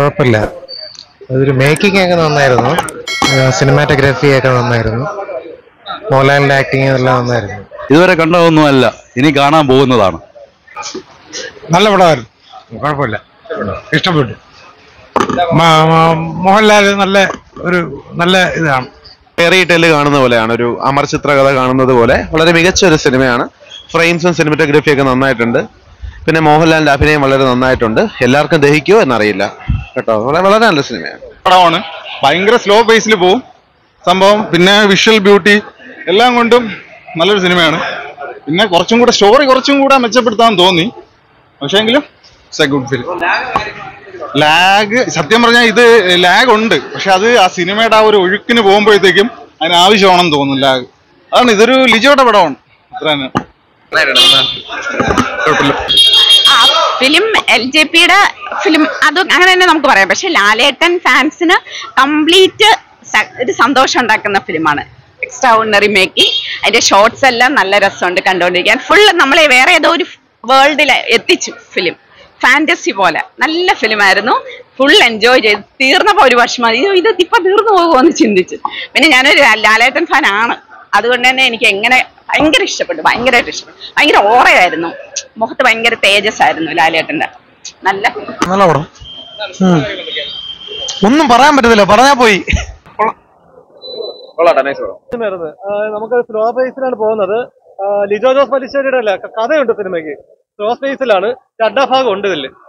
കുഴപ്പമില്ല അതൊരു മേക്കിംഗ് ഒക്കെ നന്നായിരുന്നു സിനിമാറ്റോഗ്രാഫി ഒക്കെ നന്നായിരുന്നു മോഹൻലാലിന്റെ ആക്ടിങ് എല്ലാം നന്നായിരുന്നു ഇതുവരെ കണ്ടതൊന്നുമല്ല ഇനി കാണാൻ പോകുന്നതാണ് നല്ല പടമായിരുന്നു കുഴപ്പമില്ല ഇഷ്ടപ്പെട്ടു മോഹൻലാൽ നല്ല ഒരു നല്ല ഇതാണ് ഫെയറി ടെല് കാണുന്ന പോലെയാണ് ഒരു അമർ ചിത്രകഥ കാണുന്നത് പോലെ വളരെ മികച്ച ഒരു സിനിമയാണ് ഫ്രെയിംസും സിനിമറ്റോഗ്രഫി ഒക്കെ നന്നായിട്ടുണ്ട് പിന്നെ മോഹൻലാലിന്റെ അഭിനയം വളരെ നന്നായിട്ടുണ്ട് എല്ലാവർക്കും ദഹിക്കുമോ എന്നറിയില്ല കേട്ടോ വളരെ വളരെ നല്ല സിനിമയാണ് പടമാണ് ഭയങ്കര സ്ലോ പേസിൽ പോവും സംഭവം പിന്നെ വിഷ്വൽ ബ്യൂട്ടി എല്ലാം കൊണ്ടും നല്ലൊരു സിനിമയാണ് പിന്നെ കുറച്ചും കൂടെ സ്റ്റോറി കുറച്ചും കൂടെ മെച്ചപ്പെടുത്താൻ തോന്നി പക്ഷേ എങ്കിലും it's a good film lag സത്യം പറഞ്ഞാൽ ഇത് ലാഗ് ഉണ്ട് പക്ഷെ അത് ആ സിനിമയുടെ ആ ഒരു ഒഴുക്കിന് പോകുമ്പോഴത്തേക്കും അതിന് ആവശ്യമാണെന്ന് തോന്നുന്നു ലാഗ് അതാണ് ഇതൊരു ലിജോയുടെ പടമാണ് അത്ര തന്നെ ആ ഫിലിം എൽ ജെ പിയുടെ ഫിലിം അത് അങ്ങനെ തന്നെ നമുക്ക് പറയാം പക്ഷെ ലാലേട്ടൻ ഫാൻസിന് കംപ്ലീറ്റ് ഒരു സന്തോഷം ഉണ്ടാക്കുന്ന ഫിലിമാണ് എക്സ്ട്രാ ഓർഡിനറി മേക്കിംഗ് അതിന്റെ ഷോർട്സ് എല്ലാം നല്ല രസമുണ്ട് കണ്ടുകൊണ്ടിരിക്കാൻ ഫുള്ള് നമ്മളെ വേറെ ഏതോ ഒരു വേൾഡിൽ എത്തിച്ചു ഫിലിം ഫാന്റസി പോലെ നല്ല ഫിലിമായിരുന്നു ഫുൾ എൻജോയ് ചെയ്ത് തീർന്നപ്പോൾ ഒരു വർഷം അയ്യോ ഇത് ഇപ്പൊ തീർന്നു പോകുമോ എന്ന് ചിന്തിച്ചു പിന്നെ ഞാനൊരു ലാലേട്ടൻ ഫാൻ ആണ് അതുകൊണ്ട് തന്നെ എനിക്ക് എങ്ങനെ ഭയങ്കര ഇഷ്ടപ്പെട്ടു ഭയങ്കരമായിട്ട് ഇഷ്ടപ്പെട്ടു ഭയങ്കര ഓറയായിരുന്നു മുഖത്ത് ഭയങ്കര തേജസ് ആയിരുന്നു ലാലേട്ടന്റെ നല്ല നല്ല പടം ഒന്നും പറയാൻ പറ്റത്തില്ല പറഞ്ഞാ പോയി നമുക്ക് സ്ലോ ബേസിലാണ് പോകുന്നത് ആ, ലിജോ ജോസ് പലിശ്ശേരിയുടെ അല്ല ക- കഥയുണ്ട് സിനിമയ്ക്ക് സ്ലോ സ്പേസിലാണ് രണ്ടാം ഭാഗം ഉണ്ട് ഇതില്